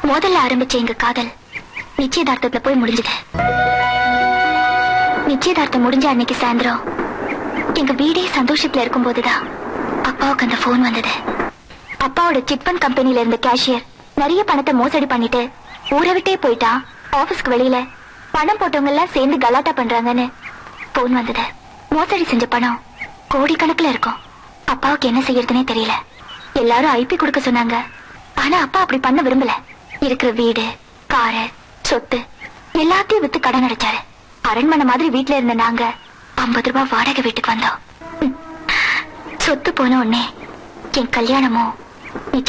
முதல்ல ஆரம்பிச்ச எங்க காதல் நிச்சயதார்த்தத்துல போய் முடிஞ்சது நிச்சயதார்த்தம் முடிஞ்ச அன்னைக்கு சாயந்தரம் எங்க வீடே சந்தோஷத்துல இருக்கும் போதுதான் அப்பாவுக்கு அந்த போன் வந்தது அப்பாவோட சிட்பன் கம்பெனில இருந்த கேஷியர் நிறைய பணத்தை மோசடி பண்ணிட்டு ஊரை விட்டே போயிட்டான் ஆபீஸ்க்கு வெளியில பணம் போட்டவங்க எல்லாம் சேர்ந்து கலாட்டா பண்றாங்கன்னு போன் வந்தது மோசடி செஞ்ச பணம் கோடிக்கணக்குல இருக்கும் அப்பாவுக்கு என்ன செய்யறதுனே தெரியல எல்லாரும் ஐபி கொடுக்க சொன்னாங்க ஆனா அப்பா அப்படி பண்ண விரும்பல இருக்கிற வீடு காரு சொத்து எல்லாத்தையும் வித்து கடன் அடைச்சாரு அரண்மனை மாதிரி வீட்ல இருந்த நாங்க ஐம்பது ரூபாய் வாடகை வீட்டுக்கு வந்தோம் ம். சொத்து போன உடனே என் கல்யாணமும் நிச்சயம்